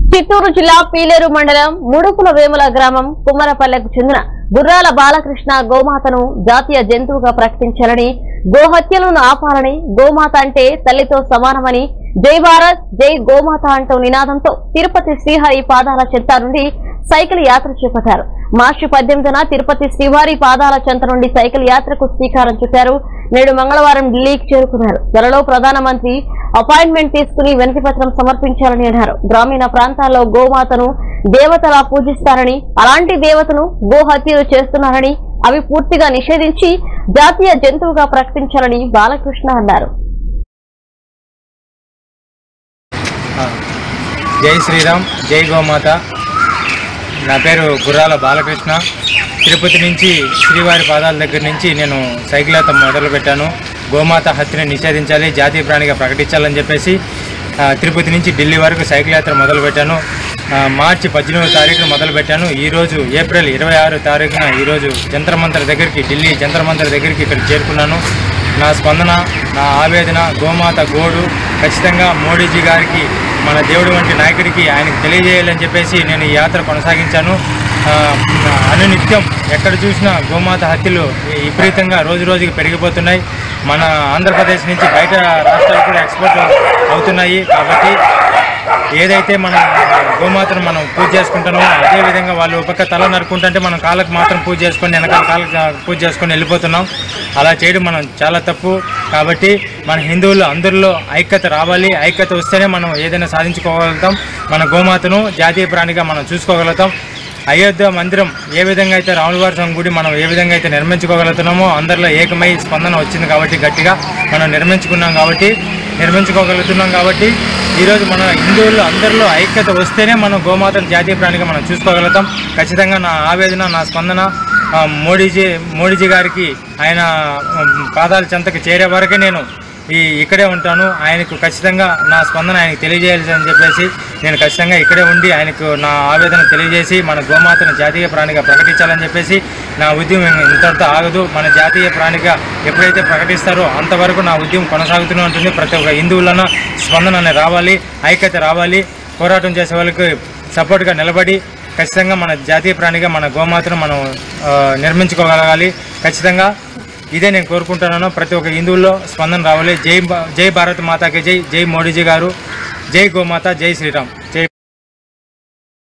చిత్తూరు జిల్లా పీలేరు మండలం ముడుపుల వేముల గ్రామం కుమ్మరపల్లెకు చెందిన గుర్రాల బాలకృష్ణ గోమాతను జాతీయ జంతువుగా ప్రకటించాలని గోహత్యలను ఆపాలని గోమాత అంటే తల్లితో సమానమని జై భారత్ జై గోమాత అంటూ నినాదంతో తిరుపతి శ్రీహరి పాదాల చెంత నుండి సైకిల్ యాత్ర చేపట్టారు మార్చి పద్దెనిమిదిన తిరుపతి శ్రీవారి పాదాల చెంత నుండి సైకిల్ యాత్రకు శ్రీకారం చుట్టారు నేడు మంగళవారం ఢిల్లీకి చేరుకున్నారు త్వరలో ప్రధానమంత్రి అపాయింట్మెంట్ తీసుకుని వినతి పత్రం సమర్పించాలని అన్నారు గ్రామీణ ప్రాంతాల్లో గోమాతను దేవతలా పూజిస్తారని అలాంటి దేవతను గోహత్యలు చేస్తున్నారని అవి పూర్తిగా నిషేధించి జాతీయ జంతువుగా ప్రకటించాలని బాలకృష్ణ అన్నారు జై శ్రీరామ్ జై గోమాత నా పేరు గుర్రాల బాలకృష్ణ తిరుపతి నుంచి శ్రీవారి పాదాల దగ్గర నుంచి నేను సైకిల్ యాత్ర మొదలు పెట్టాను గోమాత హత్యని నిషేధించాలి జాతీయ ప్రాణిగా ప్రకటించాలని చెప్పేసి ఆ, తిరుపతి నుంచి ఢిల్లీ వరకు సైకిల్ యాత్ర మొదలు పెట్టాను ఆ, మార్చి పద్దెనిమిదో తారీఖున మొదలు పెట్టాను ఈరోజు ఏప్రిల్ ఇరవై ఆరు తారీఖున ఈరోజు జంతర్ మంతర్ దగ్గరికి ఢిల్లీ జంతర్ మంతర్ దగ్గరికి ఇక్కడ చేరుకున్నాను నా స్పందన నా ఆవేదన గోమాత గోడు ఖచ్చితంగా మోడీజీ గారికి మన దేవుడు వంటి నాయకుడికి ఆయనకు తెలియజేయాలని చెప్పేసి నేను ఈ యాత్ర కొనసాగించాను ఆ, అనునిత్యం ఎక్కడ చూసినా గోమాత హత్యలు విపరీతంగా రోజు రోజుకి పెరిగిపోతున్నాయి మన ఆంధ్రప్రదేశ్ నుంచి బయట రాష్ట్రాలు కూడా ఎక్స్పోర్ట్ అవుతున్నాయి కాబట్టి ఏదైతే మనం గోమాతను మనం పూజ చేసుకుంటున్నామో అదే విధంగా వాళ్ళు ఒక పక్క తల నరుకుంటుంటే మనం కాళ్ళకు మాత్రం పూజ చేసుకొని వెనకాల కాళ్ళకు పూజ చేసుకొని వెళ్ళిపోతున్నాం అలా చేయడం మనం చాలా తప్పు కాబట్టి మన హిందువులు అందరిలో ఐక్యత రావాలి ఐక్యత వస్తేనే మనం ఏదైనా సాధించుకోగలుగుతాం మన గోమాతను జాతీయ ప్రాణిగా మనం చూసుకోగలుగుతాం అయోధ్య మందిరం ఏ విధంగా అయితే రాములవారి స్వామి గుడి మనం ఏ విధంగా అయితే నిర్మించుకోగలుగుతున్నామో అందరిలో ఏకమై స్పందన వచ్చింది కాబట్టి గట్టిగా మనం నిర్మించుకున్నాం కాబట్టి నిర్మించుకోగలుగుతున్నాం కాబట్టి ఈరోజు మన హిందువులు అందరిలో ఐక్యత వస్తేనే మనం గోమాతను జాతీయ ప్రాణిగా మనం చూసుకోగలుగుతాం ఖచ్చితంగా నా ఆవేదన నా స్పందన ఆ, మోడీజీ మోడీజీ గారికి ఆయన ఉమ్, పాదాల చెంతకు చేరే వరకే నేను ఈ ఇక్కడే ఉంటాను ఆయనకు ఖచ్చితంగా నా స్పందన ఆయనకు తెలియజేయాలి అని చెప్పేసి నేను ఖచ్చితంగా ఇక్కడే ఉండి ఆయనకు నా ఆవేదన తెలియజేసి మన గోమాతను జాతీయ ప్రాణిగా ప్రకటించాలని చెప్పేసి నా ఉద్యమం ఇంతటితో ఆగదు మన జాతీయ ప్రాణిగా ఎప్పుడైతే ప్రకటిస్తారో అంతవరకు నా ఉద్యమం కొనసాగుతూనే ఉంటుంది ప్రతి ఒక్క హిందువులను స్పందన అనేది రావాలి ఐక్యత రావాలి పోరాటం చేసే వాళ్ళకి సపోర్ట్గా నిలబడి ఖచ్చితంగా మన జాతీయ ప్రాణిగా మన గోమాతను మనం ఆ, నిర్మించుకోగలగాలి ఖచ్చితంగా ఇదే నేను కోరుకుంటున్నాను ప్రతి ఒక్క హిందువుల్లో స్పందన రావాలి జై భా- జై భారత్ మాతాకి జై జై మోడీజీ గారు జై గోమాత జై శ్రీరామ్